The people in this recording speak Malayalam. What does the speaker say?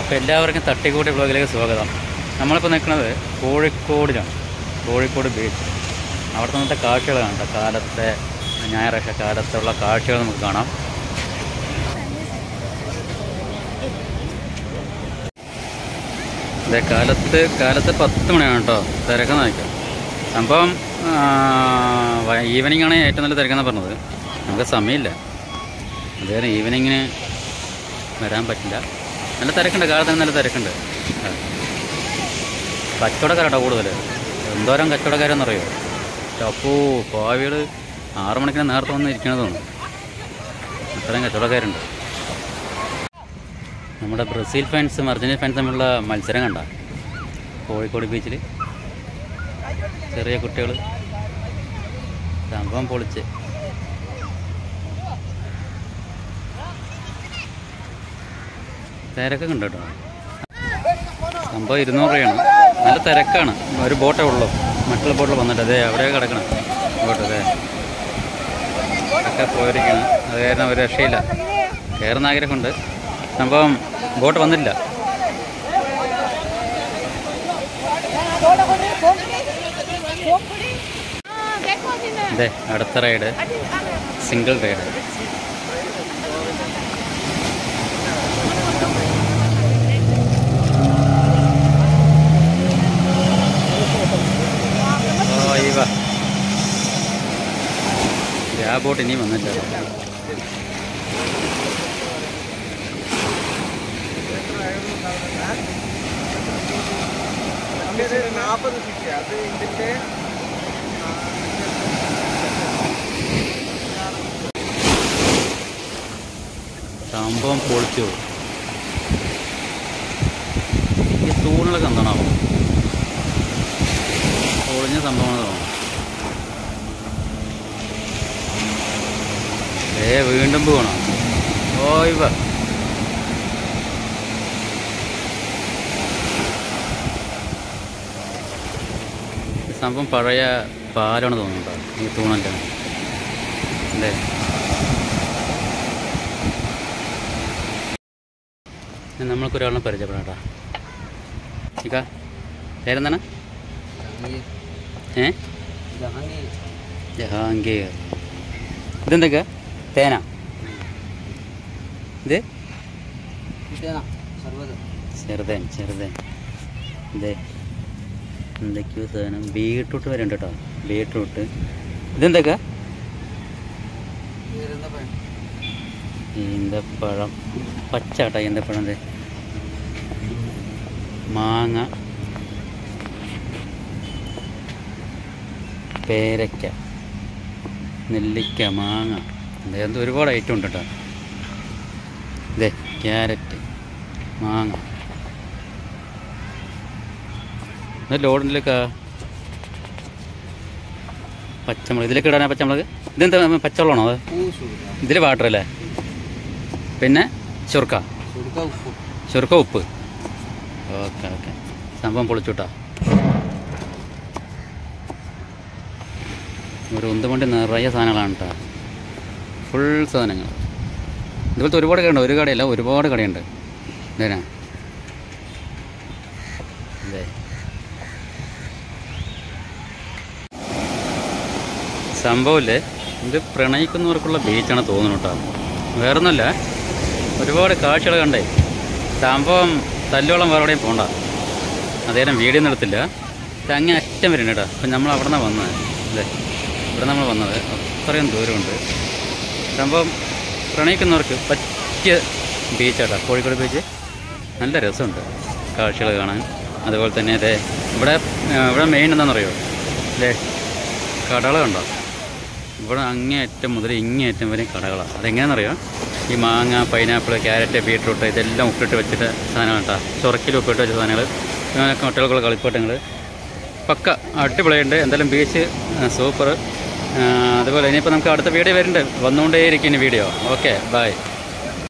അപ്പോൾ എല്ലാവർക്കും തട്ടിക്കൂട്ടി ബ്ലോഗിലേക്ക് സ്വാഗതം നമ്മളിപ്പോൾ നിൽക്കുന്നത് കോഴിക്കോടിലാണ് കോഴിക്കോട് ബീച്ച് അവിടെ നിന്നത്തെ കാഴ്ചകൾ കാണാം കാലത്തെ ഞായറാഴ്ച കാലത്തുള്ള കാഴ്ചകൾ നമുക്ക് കാണാം ഇതേ കാലത്ത് കാലത്ത് പത്ത് മണിയാണ് കേട്ടോ തിരക്കെന്ന് നിൽക്കാം സംഭവം ഈവനിങ് ആണ് ഏറ്റവും നല്ല തിരക്കെന്ന് പറഞ്ഞത് നമുക്ക് സമയമില്ല അതുകാരണം ഈവനിങ്ങിന് വരാൻ പറ്റില്ല നല്ല തിരക്കുണ്ട് കാലത്തിന് നല്ല തിരക്കുണ്ട് ആ. കച്ചവടക്കാരാട്ടോ കൂടുതൽ എന്തോരം കച്ചവടക്കാരെന്നറിയോ അപ്പോ ഭാവികൾ ആറു മണിക്കിന് നേരത്തെ വന്ന് ഇരിക്കണത് തോന്നുന്നു അത്രയും കച്ചവടക്കാരുണ്ട് നമ്മുടെ ബ്രസീൽ ഫാൻസും അർജന്റീന ഫാൻസും തമ്മിലുള്ള മത്സരം കണ്ട കോഴിക്കോട് ബീച്ചിൽ ചെറിയ കുട്ടികൾ സംഭവം പൊളിച്ച് തിരക്കൊക്കെ ഉണ്ട് കേട്ടോ സംഭവം ഇരുന്നൂറ് രൂപയാണ് നല്ല തിരക്കാണ് ഒരു ബോട്ടേ ഉള്ളൂ മറ്റുള്ള ബോട്ടിൽ വന്നിട്ട് അതെ അവിടെ കിടക്കണം ബോട്ട് അതെ ഒക്കെ പോയിരിക്കണം അത് കാരണം ഒരു രക്ഷയില്ല കയറുന്ന ആഗ്രഹമുണ്ട് സംഭവം ബോട്ട് വന്നില്ല അതെ അടുത്ത റൈഡ് സിംഗിൾ റൈഡ് ഓ ഈ വാ ഇത് ആ ബോട്ട് ഇനിയും വന്നില്ല നാൽപ്പത് സീറ്റ് അത് ഇതിന്റെ സംഭവം പൊളിച്ചു ഈ തൂണിലൊക്കെ എന്താണാവോ പൊളിഞ്ഞ സംഭവമാണ് തോന്നുന്നു ഏ വീണ്ടും പോകണം ഓ ഇവ ഈ സംഭവം പഴയ പാലാണ് തോന്നുന്നുണ്ടോ ഈ തൂണല്ല അല്ലേ ഇനി നമ്മൾക്കൊരാളിനെ പരിചയപ്പെടാം കേട്ടോ ഇക്ക പേരെന്താണ് ഏ ജഹാംഗീർ ഇതെന്തൊക്കെ തേന ഇത് ചെറുതേൻ ചെറുതേൻ ഇതേ എന്തൊക്കെയോ സാധനം ബീട്രൂട്ട് വരെ ഉണ്ട് കേട്ടോ ബീട്രൂട്ട് ഇതെന്തൊക്കെ ഈന്തപ്പഴം പച്ച കേട്ടോ ഈന്തപ്പഴം അതെ മാങ്ങ പേരയ്ക്ക നെല്ലിക്ക മാങ്ങ എന്താ ഒരുപാട് ഐറ്റം ഉണ്ട് കേട്ടോ ഇതേ ക്യാരറ്റ് മാങ്ങ ഇത് ലോഡിലൊക്കെ പച്ചമുളക് ഇതിലേക്ക് ഇടാനാ പച്ചമുളക് ഇതെന്താ പച്ചവെള്ളമാണോ അത് ഇതിൽ വാട്ടർ അല്ലേ പിന്നെ ചുർക്ക ചുർക്ക ഉപ്പ് ഓക്കെ ഓക്കെ സംഭവം പൊളിച്ചുട്ടാ ഒരു ഉന്തുമണ്ടി നിറയെ സാധനങ്ങളാണ് കേട്ടോ ഫുൾ സാധനങ്ങൾ ഇതുപോലത്തെ ഒരുപാട് കടയുണ്ട് ഒരു കടയല്ല ഒരുപാട് കടയുണ്ട് ഇതേനാ അതെ സംഭവമില്ലേ ഇത് പ്രണയിക്കുന്നവർക്കുള്ള ബീച്ചാണ് തോന്നുന്നു കേട്ടോ വേറൊന്നുമല്ല ഒരുപാട് കാഴ്ചകൾ കണ്ടേ സംഭവം തല്ലോളം വേറെ എവിടെയും പോണ്ട അതേരം വീഡിയോ ഒന്നും എടുത്തില്ല ഇത് അങ്ങേ അറ്റം വരുന്നുണ്ട് കേട്ടോ അപ്പം നമ്മൾ അവിടെ നിന്നാണ് വന്നത് അല്ലേ ഇവിടെ നമ്മൾ വന്നത് അത്രയും ദൂരമുണ്ട് സംഭവം പ്രണയിക്കുന്നവർക്ക് പറ്റിയ ബീച്ചാട്ടോ കോഴിക്കോട് ബീച്ച് നല്ല രസമുണ്ട് കാഴ്ചകൾ കാണാൻ അതുപോലെ തന്നെ അതെ ഇവിടെ ആ, ഇവിടെ മെയിൻ എന്താണെന്നറിയോ അല്ലേ കടകൾ കണ്ടോ ഇവിടെ അങ്ങേയറ്റം മുതൽ ഇങ്ങേയറ്റം വരെ കടകളാണ് അതെങ്ങനെയാണെന്നറിയോ ഈ മാങ്ങ പൈനാപ്പിൾ ക്യാരറ്റ് ബീട്രൂട്ട് ഇതെല്ലാം ഉപ്പിട്ട് വെച്ചിട്ട് സാധനമാണ് കേട്ടോ ചുറക്കിൽ ഉപ്പിട്ട് വെച്ച സാധനങ്ങൾ അങ്ങനെ കുട്ടികൾക്കുള്ള കളിപ്പാട്ടങ്ങൾ പക്ക അടിപൊളിയുണ്ട് എന്തായാലും ബീച്ച് സൂപ്പർ അതുപോലെ ഇനിയിപ്പോൾ നമുക്ക് അടുത്ത വീഡിയോ വരുന്നുണ്ട് വന്നുകൊണ്ടേയിരിക്കും ഇനി വീഡിയോ ഓക്കെ ബൈ